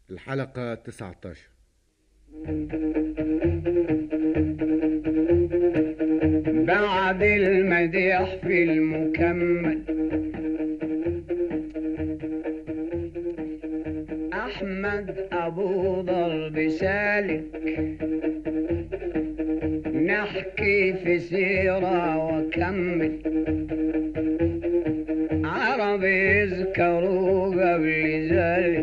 الحلقة 19 بعد المديح في المكمل أحمد أبو ضرب سالك نحكي في سيرة وكمل عرب يذكروا قبل ذلك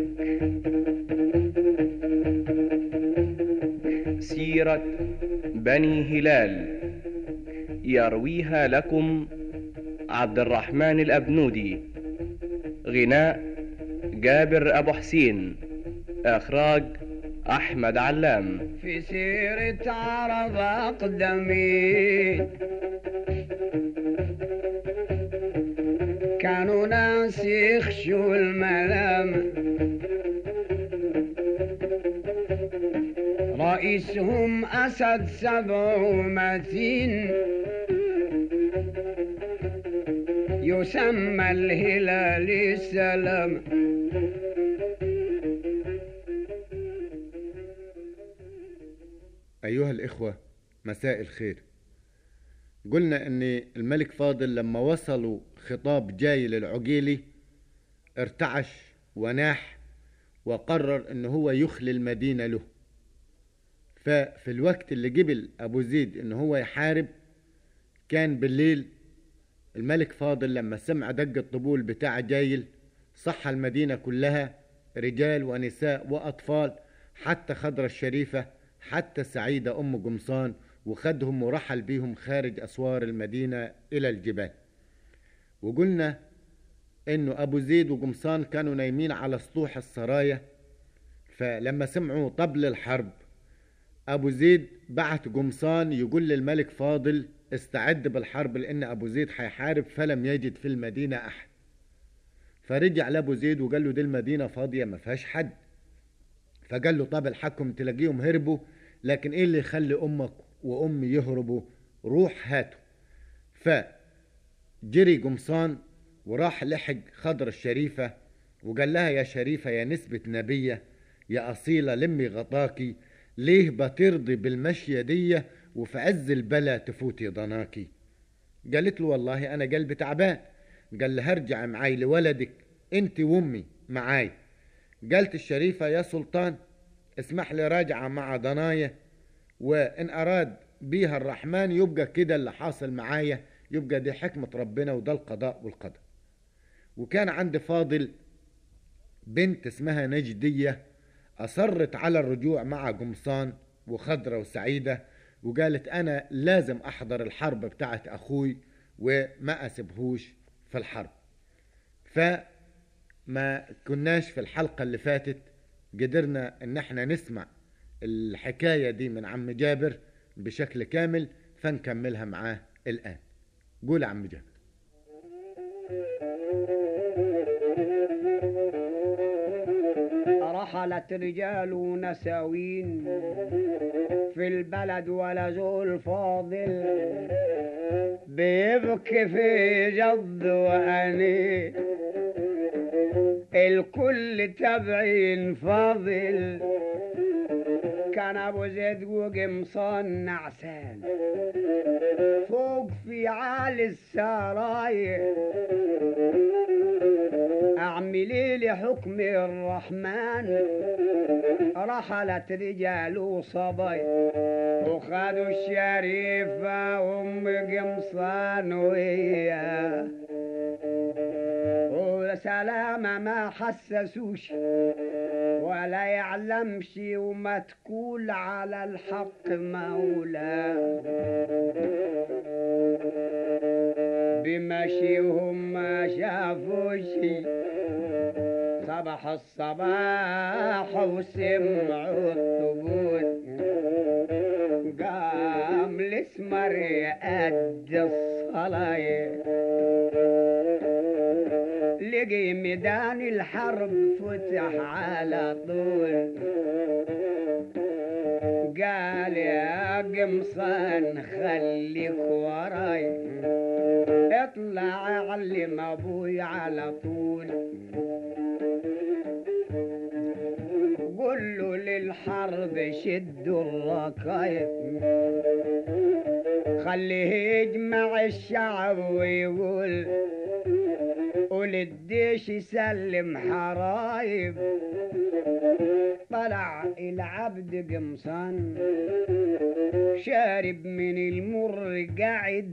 سيرة بني هلال يرويها لكم عبد الرحمن الأبنودي غناء جابر أبو حسين إخراج أحمد علام في سيرة عرب أقدمين كانوا ناس يخشوا الملام رئيسهم أسد سبع متين يسمى الهلال السلام أيها الإخوة مساء الخير قلنا أن الملك فاضل لما وصلوا خطاب جاي للعقيلي ارتعش وناح وقرر أنه هو يخلي المدينة له ففي الوقت اللي قبل أبو زيد أنه هو يحارب كان بالليل الملك فاضل لما سمع دق الطبول بتاع جايل صح المدينة كلها رجال ونساء وأطفال حتى خضرة الشريفة حتى سعيدة أم قمصان وخدهم ورحل بيهم خارج أسوار المدينة إلى الجبال وقلنا إنه أبو زيد وقمصان كانوا نايمين على سطوح السرايا فلما سمعوا طبل الحرب أبو زيد بعت قمصان يقول للملك فاضل استعد بالحرب لأن أبو زيد حيحارب فلم يجد في المدينة أحد فرجع لأبو زيد وقال له دي المدينة فاضية ما فيهاش حد فقال له طب الحكم تلاقيهم هربوا لكن ايه اللي يخلي امك وامي يهربوا روح هاتوا فجري قمصان وراح لحق خضر الشريفة وقال لها يا شريفة يا نسبة نبية يا أصيلة لمي غطاكي ليه بترضي بالمشية دي وفي عز البلا تفوتي ضناكي قالت له والله أنا قلبي تعبان قال لها ارجع معاي لولدك انت وامي معاي قالت الشريفة يا سلطان اسمح لي راجعة مع ضنايا وإن أراد بيها الرحمن يبقى كده اللي حاصل معايا يبقى دي حكمة ربنا وده القضاء والقدر وكان عندي فاضل بنت اسمها نجدية أصرت على الرجوع مع قمصان وخضرة وسعيدة وقالت أنا لازم أحضر الحرب بتاعت أخوي وما أسيبهوش في الحرب فما كناش في الحلقة اللي فاتت قدرنا ان احنا نسمع الحكاية دي من عم جابر بشكل كامل فنكملها معاه الآن قول يا عم جابر رحلت رجال ونساوين في البلد ولا زول فاضل بيبكي في جد وأني الكل تبعين فاضل كان ابو زيد وقمصان نعسان فوق في عالي السراير اعملي لي حكم الرحمن رحلت رجال وصبي وخدوا الشريفة وام قمصان وياه سلامة ما حسسوش ولا يعلمش وما تقول على الحق مولاه بمشيهم ما شافوش صبح الصباح وسمعوا الطبول قام الاسمر يأدي الصلاة لقي ميدان الحرب فتح على طول قال يا قمصان خليك وراي اطلع علم ابوي على طول الحرب شدوا الركايب خليه يجمع الشعب ويقول قول الديش يسلم حرايب طلع العبد قمصان شارب من المر قاعد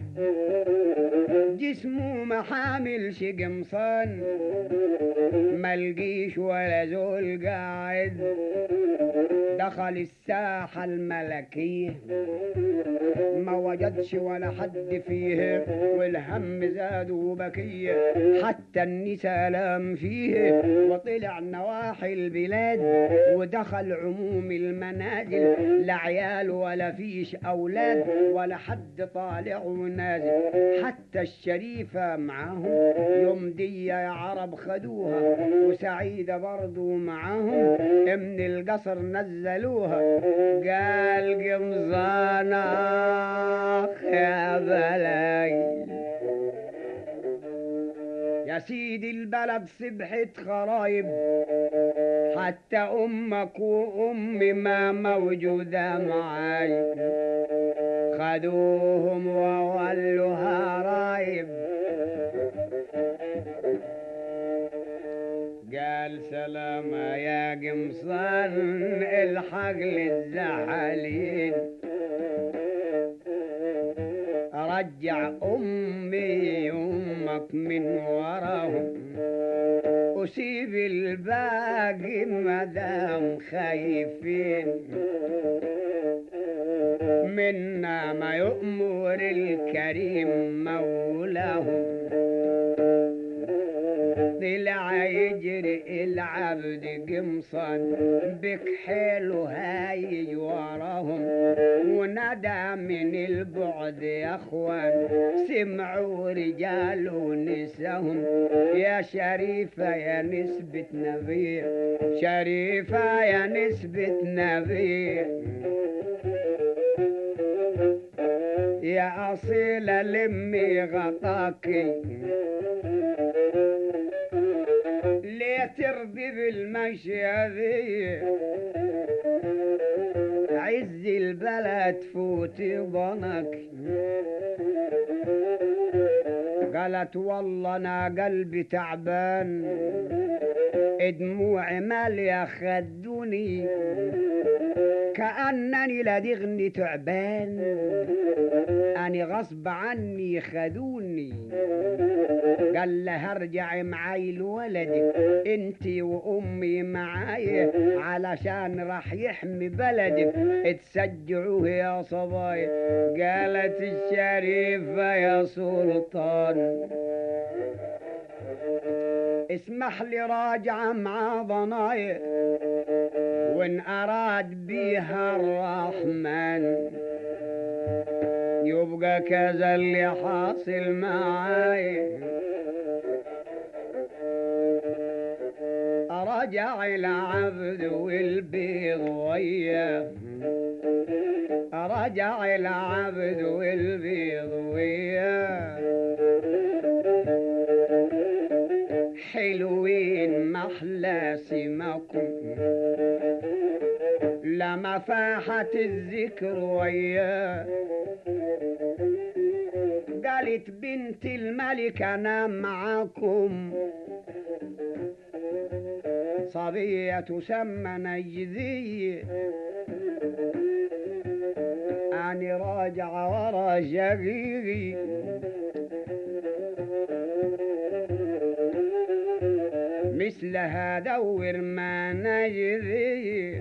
جسمه ما حاملش قمصان ملقيش ولا زول قاعد دخل الساحة الملكية ما وجدش ولا حد فيه والهم زاد وبكية حتى النساء لام فيه وطلع نواحي البلاد ودخل عموم المنازل لا عيال ولا فيش أولاد ولا حد طالع ونازل حتى الشريفة معاهم يوم دي يا عرب خدوها وسعيدة برضو معاهم من القصر نزلوها قال قمصانا يا بلاي يا سيدي البلد صبحت خرايب حتى امك وامي ما موجوده معاي خدوهم وولوها رايب قال سلامة يا قمصان الحق للزعلين رجع أمي أمك من وراهم وسيب الباقي مدام خايفين منا ما يؤمر الكريم مولاهم طلع يجري العبد قمصان بكحيل وهايج وراهم ونادى من البعد يا اخوان سمعوا رجال ونساهم يا شريفة يا نسبة نبي شريفة يا نسبة نبي يا أصيلة لمي غطاكي ليه ترضي بالمشي ذي عز البلد فوتي ضنك قالت والله انا قلبي تعبان دموعي مالية خدوني كأنني لدغني تعبان أني غصب عني خدوني قال لها ارجعي معاي لولدك انتي وامي معاي علشان راح يحمي بلدك اتسجعوه يا صبايا قالت الشريفة يا سلطان اسمح لي راجعة مع ضنايا وان اراد بيها الرحمن يبقى كذا اللي حاصل معاي رجع العبد والبيض وياه رجع العبد والبيض وياه حلوين محلى سمكم لما فاحت الذكر وياه قالت بنت الملك انا معاكم صبية تسمى نجذي أني راجع ورا شقيقي مثلها دور ما نجذي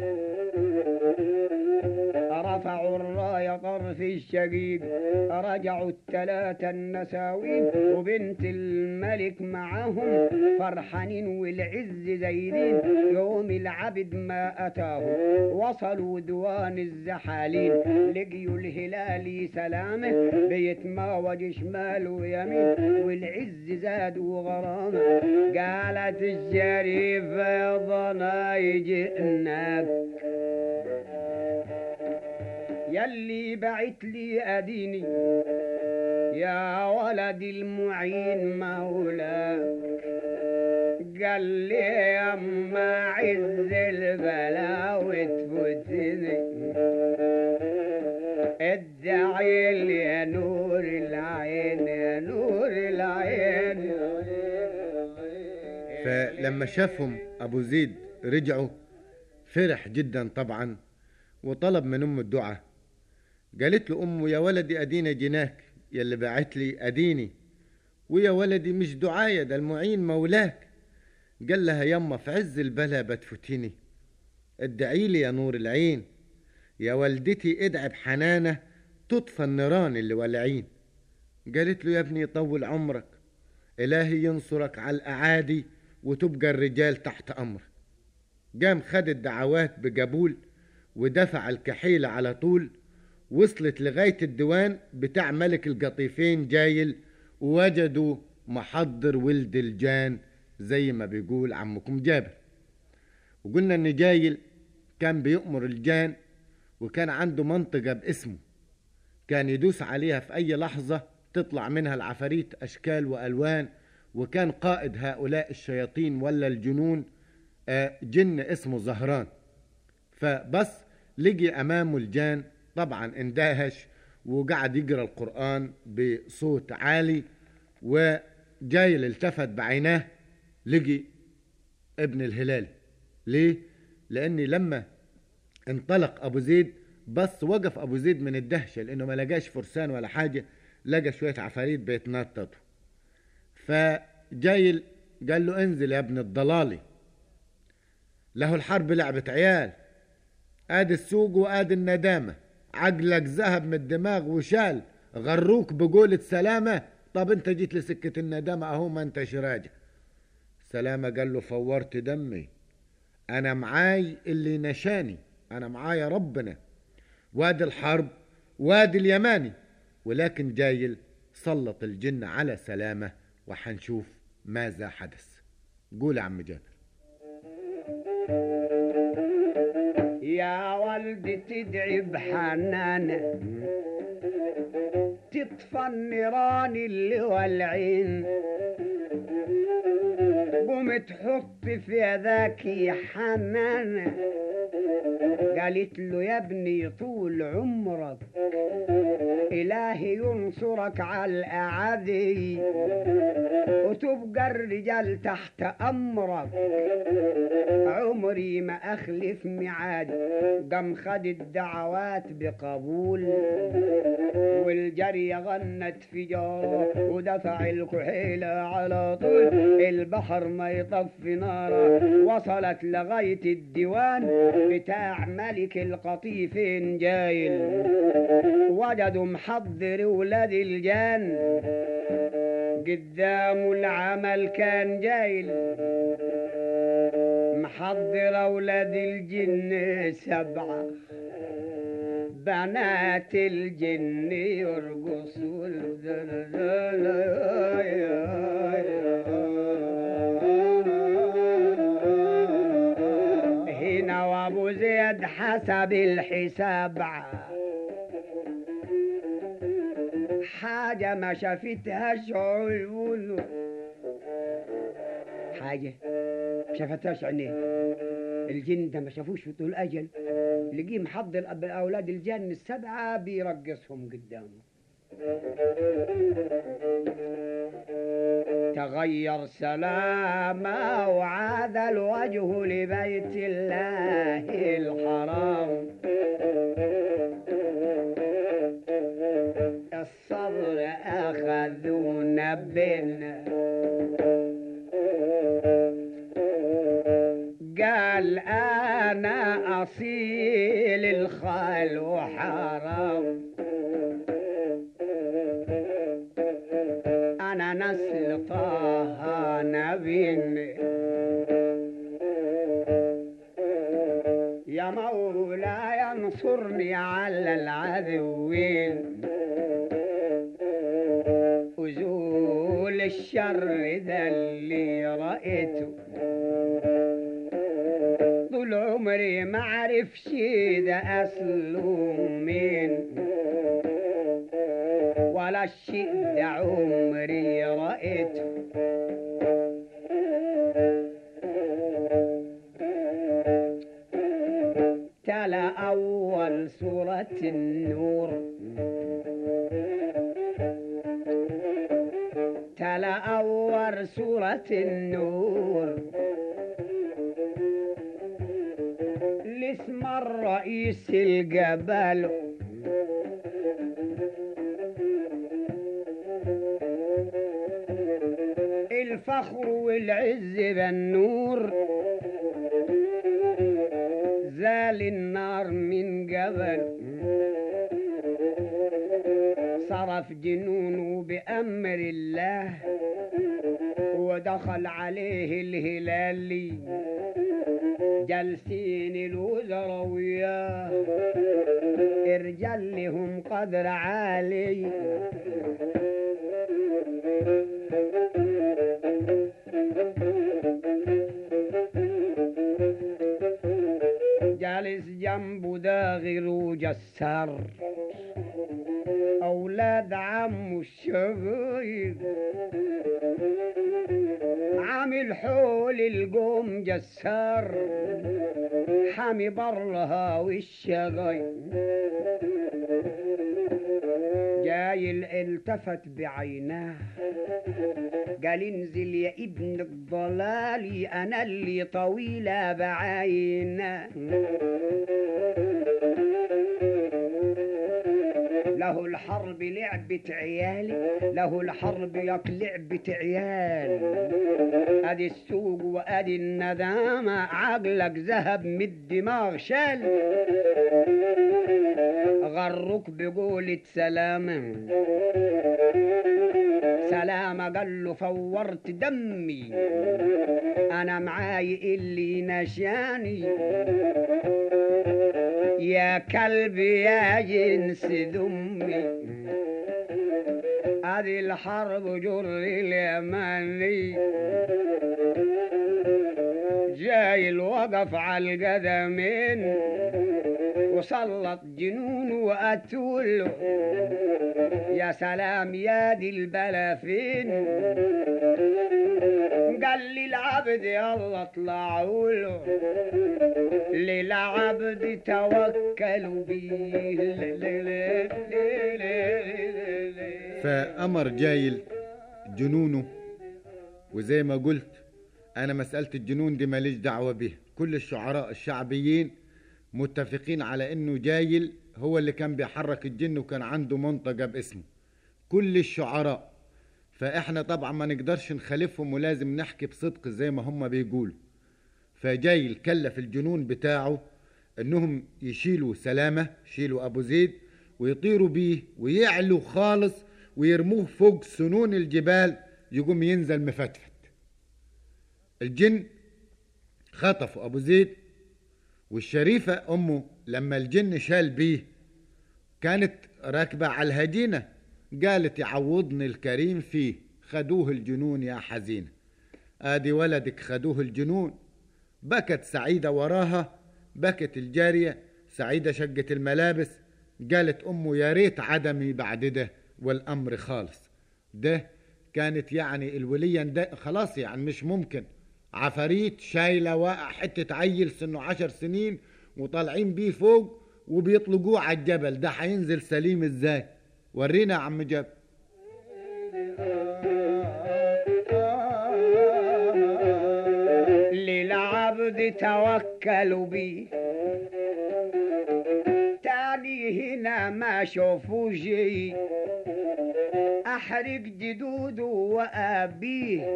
رفعوا الراية طرف الشقيق رجعوا الثلاثة النساوين وبنت الملك معهم فرحانين والعز زايدين يوم العبد ما أتاهم وصلوا دوان الزحالين لقيوا الهلال سلامه بيتماوج شمال ويمين والعز زاد وغرامه قالت الشريفة يا ضناي جئناك يلي بعت لي أديني يا ولد المعين مولاك قال لي اما عز البلاوي تفوتني ادعي لي يا نور العين يا نور العين فلما شافهم ابو زيد رجعوا فرح جدا طبعا وطلب من امه الدعاء قالت له امه يا ولدي اديني جناك يلي بعت لي اديني ويا ولدي مش دعاية ده المعين مولاك قال لها يما في عز البلا بتفتني ادعي لي يا نور العين يا والدتي ادعي بحنانه تطفى النيران اللي والعين قالت له يا ابني طول عمرك إلهي ينصرك على الأعادي وتبقى الرجال تحت أمرك قام خد الدعوات بقبول ودفع الكحيلة على طول وصلت لغاية الديوان بتاع ملك القطيفين جايل ووجدوا محضر ولد الجان زي ما بيقول عمكم جابر وقلنا ان جايل كان بيؤمر الجان وكان عنده منطقة باسمه كان يدوس عليها في أي لحظة تطلع منها العفاريت أشكال وألوان وكان قائد هؤلاء الشياطين ولا الجنون آه، جن اسمه زهران فبس لقي أمامه الجان طبعا اندهش وقعد يقرأ القرآن بصوت عالي وجايل التفت بعيناه لقي ابن الهلال ليه؟ لأني لما انطلق أبو زيد بس وقف أبو زيد من الدهشة لأنه ما لقاش فرسان ولا حاجة لقى شوية عفاريت بيتنططوا فجايل قال له انزل يا ابن الضلالي له الحرب لعبة عيال ادي السوق وادي الندامة عقلك ذهب من الدماغ وشال غروك بقولة سلامة طب انت جيت لسكة الندامة اهو ما انتش راجع سلامة قال له فورت دمي انا معاي اللي نشاني انا معايا ربنا وادي الحرب وادي اليماني ولكن جايل سلط الجن على سلامة وحنشوف ماذا حدث قول يا عم جابر يا ولدي تدعي بحنانة تطفى النيران اللي والعين قوم تحط في يدك حنانة قالت له يا ابني طول عمرك إلهي ينصرك على الأعادي وتبقى الرجال تحت أمرك عمري ما أخلف ميعاد قام خد الدعوات بقبول والجري غنت في جاره ودفع الكحيلة على طول البحر ما يطفي ناره وصلت لغاية الديوان بتاع ملك القطيفين جايل وجدوا محضر ولاد الجان قدامه العمل كان جايل محضر أولاد الجن سبعة بنات الجن يرقصوا هنا وابو زيد حسب الحساب حاجة ما شافتهاش عيونه حاجة ما شافتهاش عينيه الجن ده ما شافوش في طول أجل لقيه محضر أب- أولاد الجن السبعة بيرقصهم قدامه تغير سلامة وعاد الوجه لبيت الله الحرام الصبر أخذونا بنا قال أنا أصيل الخال وحرام أنا نسل طه نبيني يا مولاي انصرني على العدوين وزول الشر ذا اللي رأيته طول عمري ما عرفش ده أصله مين ولا الشيء ده عمري رأيته أول سورة النور تلا أول سورة النور الاسم الرئيس الجبل الفخر والعز بالنور زال النار من جبل صرف جنونه بأمر الله ودخل عليه الهلالي جالسين الوزراء وياه الرجال لهم قدر عالي جالس جنبه داغر وجسار أولاد عمه الشبيب عامل حول القوم جسار حامي برها والشغي جايل التفت بعيناه قال انزل يا ابن الضلال انا اللي طويله بعينه له الحرب لعبة عيالي له الحرب ياك لعبة عيال ادي السوق وادي الندامة عقلك ذهب من الدماغ شال غرك بقولة سلامة سلامة قال له فورت دمي انا معاي اللي نشاني يا كلب يا جنس دمي هذه الحرب جر اليماني جاي الوقف على القدمين وسلط جنون وقتله يا سلام يا دي البلا فين قال لي العبد يلا اطلعوا له للعبد توكلوا بيه فأمر جايل جنونه وزي ما قلت أنا مسألة الجنون دي ماليش دعوة بيها كل الشعراء الشعبيين متفقين على إنه جايل هو اللي كان بيحرك الجن وكان عنده منطقة باسمه كل الشعراء فإحنا طبعا ما نقدرش نخالفهم ولازم نحكي بصدق زي ما هم بيقولوا فجايل كلف الجنون بتاعه انهم يشيلوا سلامة يشيلوا ابو زيد ويطيروا بيه ويعلوا خالص ويرموه فوق سنون الجبال يقوم ينزل مفتفت الجن خطفوا ابو زيد والشريفة امه لما الجن شال بيه كانت راكبة على الهدينة قالت يعوضني الكريم فيه خدوه الجنون يا حزينة ادي ولدك خدوه الجنون بكت سعيدة وراها بكت الجارية سعيدة شقت الملابس قالت أمه يا ريت عدمي بعد ده والأمر خالص ده كانت يعني الولية ده خلاص يعني مش ممكن عفاريت شايلة واقع حتة عيل سنه عشر سنين وطالعين بيه فوق وبيطلقوه على الجبل ده هينزل سليم ازاي ورينا يا عم جاب للعبد توكلوا بيه تاني هنا ما شوفوا جي احرق جدوده وابيه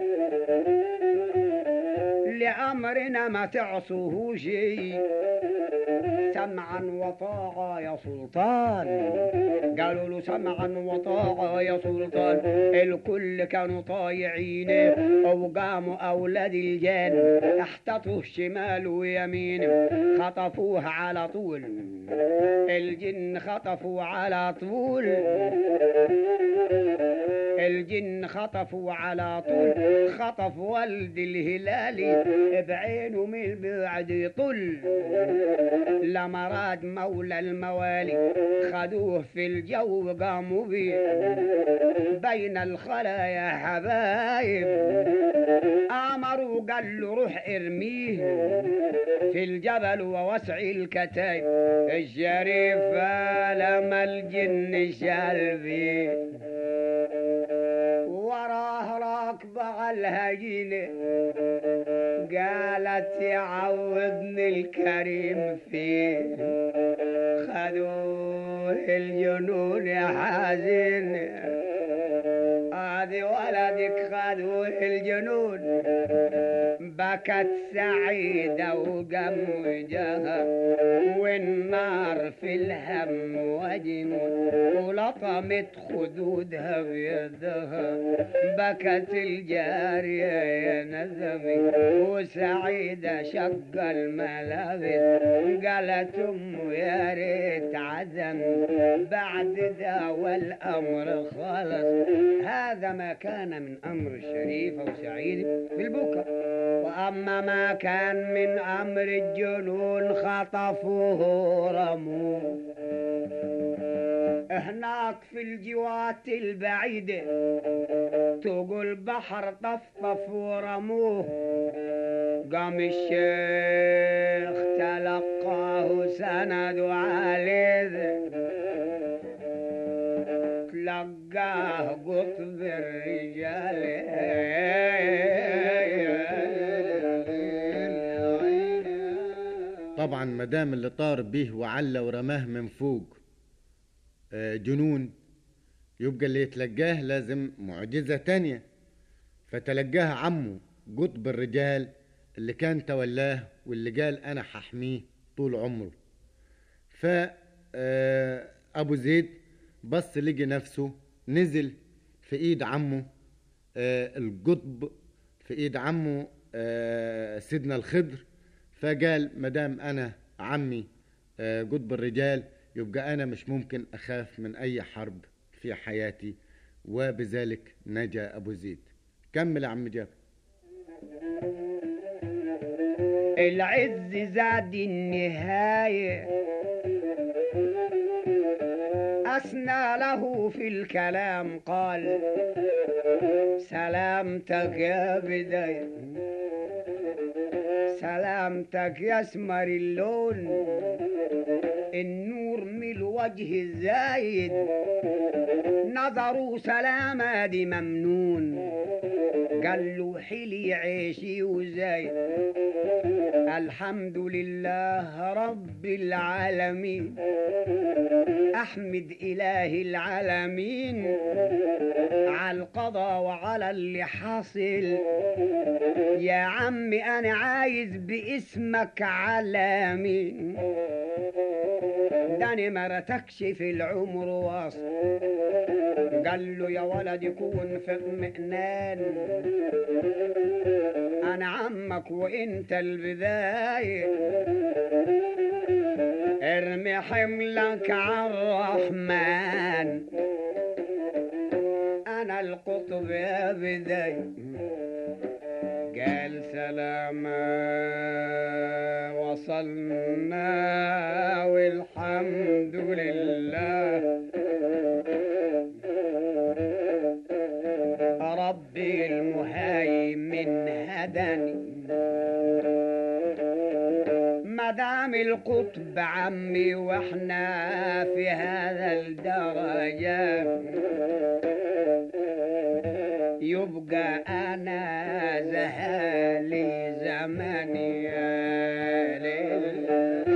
لأمرنا ما تعصوه شيء سمعا وطاعة يا سلطان قالوا له سمعا وطاعة يا سلطان الكل كانوا طايعين وقاموا أولاد الجان احتطوا شمال ويمين خطفوه على طول الجن خطفوا على طول الجن خطفوا على طول خطف ولد الهلالي بعينه من بعد يطل لما راد مولى الموالي خدوه في الجو قاموا بيه بين الخلايا حبايب امروا قال له روح ارميه في الجبل ووسع الكتايب الشريف لما الجن شال فيه وراه راكبة على الهجينة قالت يعوضني الكريم فيه خذوه الجنون يا حزين هذه ولدك خذوه الجنون بكت سعيدة وقم وجهها والنار في الهم وجنون ولطمت خدودها بيدها بكت الجارية يا نزمي وسعيدة شق الملابس قالت أمه يا ريت عزم بعد ذا والأمر خلص هذا ما كان من أمر الشريف وسعيد في البكاء وأما ما كان من أمر الجنون خطفوه رموه هناك في الجوات البعيدة تقول بحر طفطف ورموه قام الشيخ تلقاه سند عليه تلقاه قطب الرجال طبعا مدام اللي طار به وعلى ورماه من فوق آه، جنون يبقى اللي يتلقاه لازم معجزة تانية فتلقاه عمه قطب الرجال اللي كان تولاه واللي قال أنا ححميه طول عمره فأبو زيد بص لقي نفسه نزل في ايد عمه آه، القطب في ايد عمه آه، سيدنا الخضر فقال مدام انا عمي آه، قطب الرجال يبقى انا مش ممكن اخاف من اي حرب في حياتي وبذلك نجا ابو زيد كمل يا عم جابر العز زاد النهاية أثنى له في الكلام قال سلامتك يا بداية سلامتك يا اسمر اللون النور من الوجه الزايد نظروا سلامة دي ممنون قال له حلي عيشي وزايد الحمد لله رب العالمين احمد اله العالمين على القضاء وعلى اللي حاصل يا عمي انا عايز باسمك علامين داني مرتكش في العمر واصل قال له يا ولد يكون في اطمئنان انا عمك وانت البداية ارمي حملك على الرحمن انا القطب يا بداية قال سلاما وصلنا والحمد لله ربي المهيمن هداني مدام القطب عمي واحنا في هذا الدرجة يبقى انا زهالي زماني يا ليل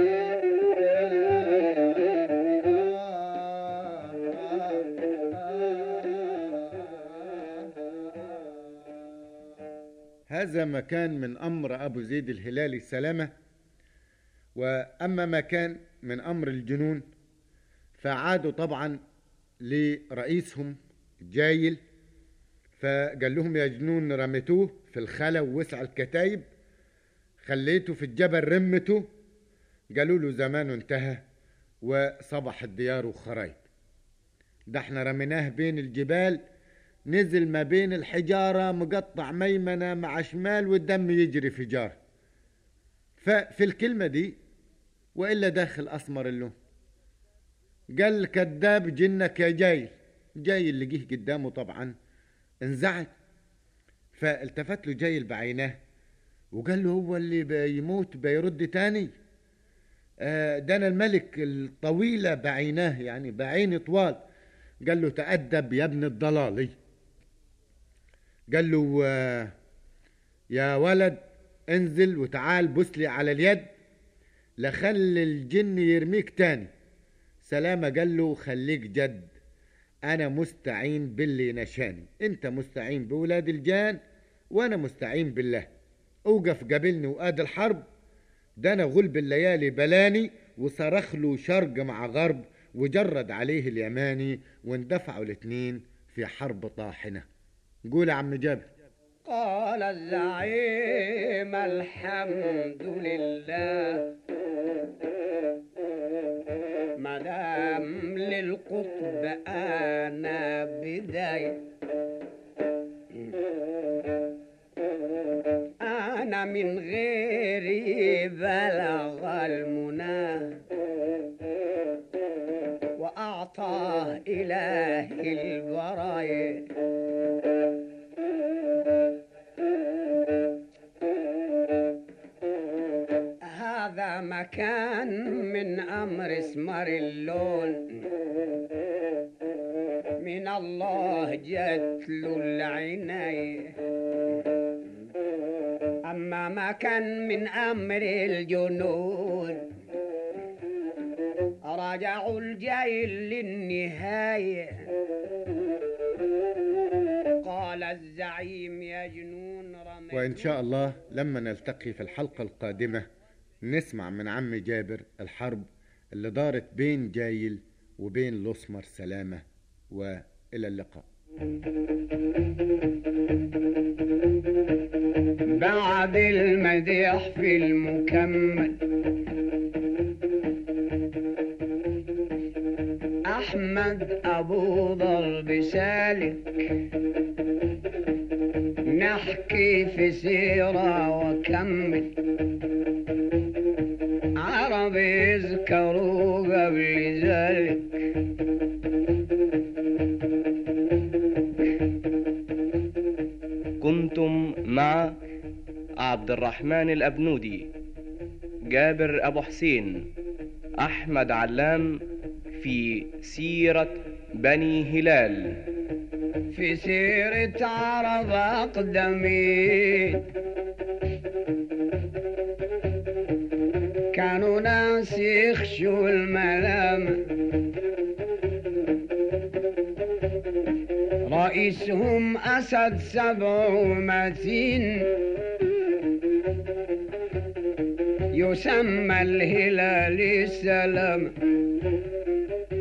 هذا ما كان من أمر أبو زيد الهلالي سلامة وأما ما كان من أمر الجنون فعادوا طبعا لرئيسهم جايل فقال لهم يا جنون رميتوه في الخلا ووسع الكتايب خليته في الجبل رمته قالوا له زمانه انتهى وصبح الديار وخرايب ده احنا رميناه بين الجبال نزل ما بين الحجارة مقطع ميمنة مع شمال والدم يجري في جار ففي الكلمة دي وإلا داخل أسمر اللون قال كذاب جنك يا جايل جايل اللي جه قدامه طبعا انزعج فالتفت له جايل بعيناه وقال له هو اللي بيموت بيرد تاني آه، ده انا الملك الطويله بعيناه يعني بعيني طوال قال له تأدب يا ابن الضلالي قال له آه، يا ولد انزل وتعال بسلي على اليد لخلي الجن يرميك تاني سلامة قال له خليك جد انا مستعين باللي نشاني انت مستعين بولاد الجان وانا مستعين بالله اوقف قابلني وقاد الحرب ده انا غلب الليالي بلاني وصرخ له شرق مع غرب وجرد عليه اليماني واندفعوا الاتنين في حرب طاحنة قول يا عم جابر قال الزعيم الحمد لله مدام للقطب انا بدايه انا من غيري بلغ المنى واعطاه اله البرايا هذا مكان من امر اسمر اللون من الله جت له العنايه اما ما كان من امر الجنود رجعوا الجيل للنهايه قال الزعيم يا جنون رميت وإن شاء الله لما نلتقي في الحلقة القادمة نسمع من عم جابر الحرب اللي دارت بين جايل وبين الأسمر سلامة وإلى اللقاء بعد المديح في المكمل أحمد أبو ضرب سالك نحكي في سيرة وكمل عرب يذكروا قبل ذلك كنتم مع عبد الرحمن الأبنودي جابر أبو حسين أحمد علام في سيرة بني هلال في سيرة عرب أقدمين كانوا ناس يخشوا الملامة رئيسهم أسد سبع متين يسمى الهلال السلام